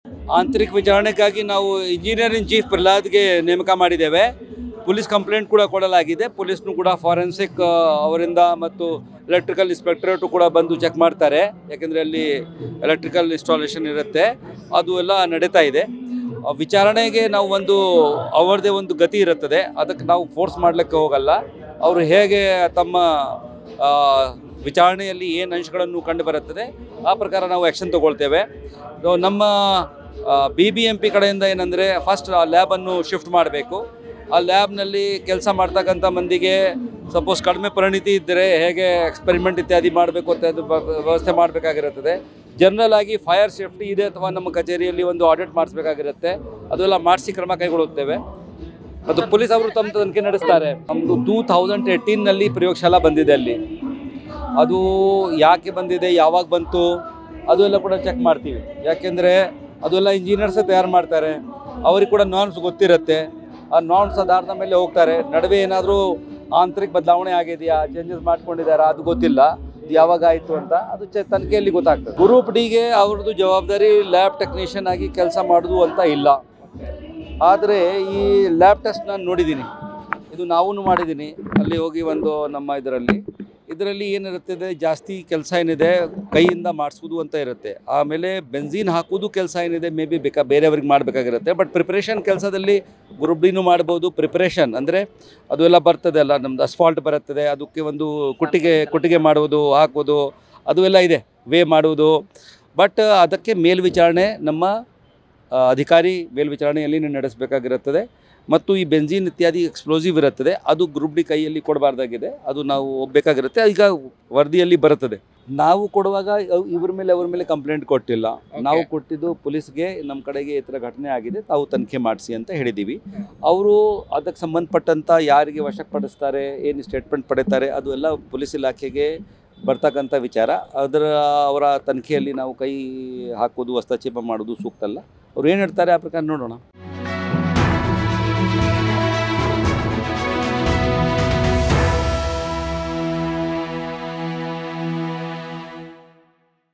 ಆಂತರಿಕ ವಿಚಾರಣೆಗಾಗಿ ನಾವು ಇಂಜಿನಿಯರಿಂಗ್ ಚೀಫ್ ಪ್ರಹ್ಲಾದ್ಗೆ ನೇಮಕ ಮಾಡಿದ್ದೇವೆ ಪೊಲೀಸ್ ಕಂಪ್ಲೇಂಟ್ ಕೂಡ ಕೊಡಲಾಗಿದೆ ಪೊಲೀಸ್ನು ಕೂಡ ಫಾರೆನ್ಸಿಕ್ ಅವರಿಂದ ಮತ್ತು ಎಲೆಕ್ಟ್ರಿಕಲ್ ಇನ್ಸ್ಪೆಕ್ಟರೇಟು ಕೂಡ ಬಂದು ಚೆಕ್ ಮಾಡ್ತಾರೆ ಯಾಕೆಂದರೆ ಅಲ್ಲಿ ಎಲೆಕ್ಟ್ರಿಕಲ್ ಇನ್ಸ್ಟಾಲೇಷನ್ ಇರುತ್ತೆ ಅದು ಎಲ್ಲ ನಡೀತಾ ಇದೆ ಆ ವಿಚಾರಣೆಗೆ ನಾವು ಒಂದು ಅವರದೇ ಒಂದು ಗತಿ ಇರುತ್ತದೆ ಅದಕ್ಕೆ ನಾವು ಫೋರ್ಸ್ ಮಾಡಲಿಕ್ಕೆ ಹೋಗಲ್ಲ ಅವರು ಹೇಗೆ ತಮ್ಮ ಆ, ವಿಚಾರಣೆಯಲ್ಲಿ ಏನು ಅಂಶಗಳನ್ನು ಕಂಡು ಬರುತ್ತದೆ ಆ ಪ್ರಕಾರ ನಾವು ಆ್ಯಕ್ಷನ್ ತಗೊಳ್ತೇವೆ ಸೊ ನಮ್ಮ ಬಿ ಬಿ ಎಂ ಪಿ ಕಡೆಯಿಂದ ಏನಂದರೆ ಫಸ್ಟ್ ಆ ಲ್ಯಾಬನ್ನು ಶಿಫ್ಟ್ ಮಾಡಬೇಕು ಆ ಲ್ಯಾಬ್ನಲ್ಲಿ ಕೆಲಸ ಮಾಡ್ತಕ್ಕಂಥ ಮಂದಿಗೆ ಸಪೋಸ್ ಕಡಿಮೆ ಪರಿಣಿತಿ ಇದ್ದರೆ ಹೇಗೆ ಎಕ್ಸ್ಪೆರಿಮೆಂಟ್ ಇತ್ಯಾದಿ ಮಾಡಬೇಕು ಅಂತ ಅದು ಬ- ವ್ಯವಸ್ಥೆ ಮಾಡಬೇಕಾಗಿರುತ್ತದೆ ಜನರಲ್ ಆಗಿ ಫೈರ್ ಸೇಫ್ಟಿ ಇದೆ ಅಥವಾ ನಮ್ಮ ಕಚೇರಿಯಲ್ಲಿ ಒಂದು ಆಡಿಟ್ ಮಾಡಿಸ್ಬೇಕಾಗಿರುತ್ತೆ ಅದೆಲ್ಲ ಮಾಡಿಸಿ ಕ್ರಮ ಕೈಗೊಳ್ಳುತ್ತೇವೆ ಮತ್ತು ಪೊಲೀಸ್ ಅವರು ತಮ್ಮ ತನಿಖೆ ನಡೆಸ್ತಾರೆ ನಮ್ಮದು ಟೂ ತೌಸಂಡ್ ಏಯ್ಟೀನ್ನಲ್ಲಿ ಪ್ರಯೋಗಶಾಲಾ ಬಂದಿದೆ ಅಲ್ಲಿ ಅದು ಯಾಕೆ ಬಂದಿದೆ ಯಾವಾಗ ಬಂತು ಅದು ಎಲ್ಲ ಕೂಡ ಚೆಕ್ ಮಾಡ್ತೀವಿ ಯಾಕೆಂದರೆ ಅದೆಲ್ಲ ಇಂಜಿನಿಯರ್ಸೇ ತಯಾರು ಮಾಡ್ತಾರೆ ಅವ್ರಿಗೆ ಕೂಡ ನಾರ್ಮ್ಸ್ ಗೊತ್ತಿರುತ್ತೆ ಆ ನಾರ್ಮ್ಸ್ ಆಧಾರದ ಮೇಲೆ ಹೋಗ್ತಾರೆ ನಡುವೆ ಏನಾದರೂ ಆಂತರಿಕ ಬದಲಾವಣೆ ಆಗಿದೆಯಾ ಚೇಂಜಸ್ ಮಾಡ್ಕೊಂಡಿದ್ದಾರಾ ಅದು ಗೊತ್ತಿಲ್ಲ ಇದು ಯಾವಾಗ ಆಯಿತು ಅಂತ ಅದು ಚೆ ತನಿಖೆಯಲ್ಲಿ ಗೊತ್ತಾಗ್ತದೆ ಗ್ರೂಪ್ ಡಿಗೆ ಅವ್ರದ್ದು ಜವಾಬ್ದಾರಿ ಲ್ಯಾಬ್ ಟೆಕ್ನಿಷಿಯನ್ ಆಗಿ ಕೆಲಸ ಮಾಡೋದು ಅಂತ ಇಲ್ಲ ಆದರೆ ಈ ಲ್ಯಾಬ್ ಟೆಸ್ಟ್ ನಾನು ನೋಡಿದ್ದೀನಿ ಇದು ನಾವೂ ಮಾಡಿದ್ದೀನಿ ಅಲ್ಲಿ ಹೋಗಿ ಒಂದು ನಮ್ಮ ಇದರಲ್ಲಿ ಇದರಲ್ಲಿ ಏನಿರುತ್ತದೆ ಜಾಸ್ತಿ ಕೆಲಸ ಏನಿದೆ ಕೈಯಿಂದ ಮಾಡಿಸೋದು ಅಂತ ಇರುತ್ತೆ ಆಮೇಲೆ ಬೆಂಝೀನ್ ಹಾಕೋದು ಕೆಲಸ ಏನಿದೆ ಮೇ ಬಿ ಬೇಕಾ ಬೇರೆಯವ್ರಿಗೆ ಮಾಡಬೇಕಾಗಿರುತ್ತೆ ಬಟ್ ಪ್ರಿಪ್ರೇಷನ್ ಕೆಲಸದಲ್ಲಿ ಗ್ರೂಪ್ ಡಿನೂ ಮಾಡ್ಬೋದು ಪ್ರಿಪ್ರೇಷನ್ ಅಂದರೆ ಅದು ಎಲ್ಲ ಬರ್ತದೆ ಅಲ್ಲ ನಮ್ದು ಅಸ್ಫಾಲ್ಟ್ ಬರುತ್ತದೆ ಅದಕ್ಕೆ ಒಂದು ಕುಟ್ಟಿಗೆ ಕುಟ್ಟಿಗೆ ಮಾಡುವುದು ಹಾಕೋದು ಅದು ಎಲ್ಲ ಇದೆ ವೇ ಮಾಡುವುದು ಬಟ್ ಅದಕ್ಕೆ ಮೇಲ್ವಿಚಾರಣೆ ನಮ್ಮ ಆ, ಅಧಿಕಾರಿ ಮೇಲ್ವಿಚಾರಣೆಯಲ್ಲಿ ನಡೆಸಬೇಕಾಗಿರುತ್ತದೆ ಮತ್ತು ಈ ಬೆಂಝೀನ್ ಇತ್ಯಾದಿ ಎಕ್ಸ್ಪ್ಲೋಸಿವ್ ಇರುತ್ತದೆ ಅದು ಗ್ರೂಪ್ ಡಿ ಕೈಯಲ್ಲಿ ಕೊಡಬಾರ್ದಾಗಿದೆ ಅದು ನಾವು ಒಪ್ಪಬೇಕಾಗಿರುತ್ತೆ ಈಗ ವರದಿಯಲ್ಲಿ ಬರುತ್ತದೆ ನಾವು ಕೊಡುವಾಗ ಅವ್- ಇವ್ರ ಮೇಲೆ ಅವ್ರ ಮೇಲೆ ಕಂಪ್ಲೇಂಟ್ ಕೊಟ್ಟಿಲ್ಲ ನಾವು ಕೊಟ್ಟಿದ್ದು ಪೊಲೀಸ್ಗೆ ನಮ್ಮ ಕಡೆಗೆ ಈ ಥರ ಘಟನೆ ಆಗಿದೆ ತಾವು ತನಿಖೆ ಮಾಡಿಸಿ ಅಂತ ಹೇಳಿದ್ದೀವಿ ಅವರು ಅದಕ್ಕೆ ಸಂಬಂಧಪಟ್ಟಂಥ ಯಾರಿಗೆ ವಶಪಡಿಸ್ತಾರೆ ಏನು ಸ್ಟೇಟ್ಮೆಂಟ್ ಪಡಿತಾರೆ ಅದು ಎಲ್ಲ ಪೊಲೀಸ್ ಇಲಾಖೆಗೆ ಬರ್ತಕ್ಕಂಥ ವಿಚಾರ ಅದರ ಅವರ ತನಿಖೆಯಲ್ಲಿ ನಾವು ಕೈ ಹಾಕೋದು ಹಸ್ತಕ್ಷೇಪ ಮಾಡೋದು ಸೂಕ್ತ ಅಲ್ಲ ಅವ್ರು ಏನು ಹೇಳ್ತಾರೆ ಆ ಪ್ರಕಾರ ನೋಡೋಣ